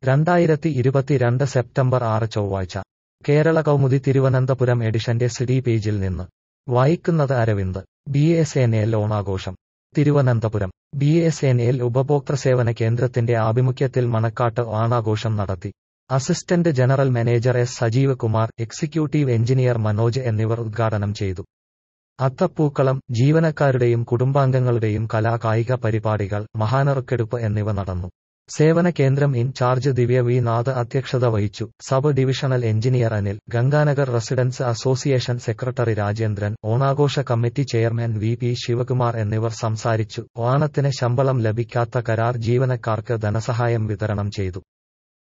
രണ്ടായിരത്തി ഇരുപത്തിരണ്ട് സെപ്റ്റംബർ ആറ് ചൊവ്വാഴ്ച കേരള കൗമുദി തിരുവനന്തപുരം എഡിഷന്റെ സിഡി പേജിൽ നിന്ന് വായിക്കുന്നത് Aravind B S N L ഓണാഘോഷം Thiruvananthapuram B S N L ഉപഭോക്തൃ സേവന കേന്ദ്രത്തിന്റെ ആഭിമുഖ്യത്തിൽ മണക്കാട്ട് ഓണാഘോഷം നടത്തി assistant general manager S Sajeev Kumar executive engineer Manoj എന്നിവർ ഉദ്ഘാടനം ചെയ്തു അത്തപ്പൂക്കളം ജീവനക്കാരുടെയും കുടുംബാംഗങ്ങളുടെയും കലാ കായിക പരിപാടികൾ മഹാനറുക്കെടുപ്പ് എന്നിവ നടന്നു സേവന കേന്ദ്രം ഇൻചാർജ് ദിവ്യ വി നാഥ് അധ്യക്ഷത വഹിച്ചു sub divisional engineer Anil Ganganagar residence association secretary Rajendran ഓണാഘോഷ committee chairman V P Sivakumar എന്നിവർ സംസാരിച്ചു ഓണത്തിന് ശമ്പളം ലഭിക്കാത്ത കരാർ ജീവനക്കാർക്ക് ധനസഹായം വിതരണം ചെയ്തു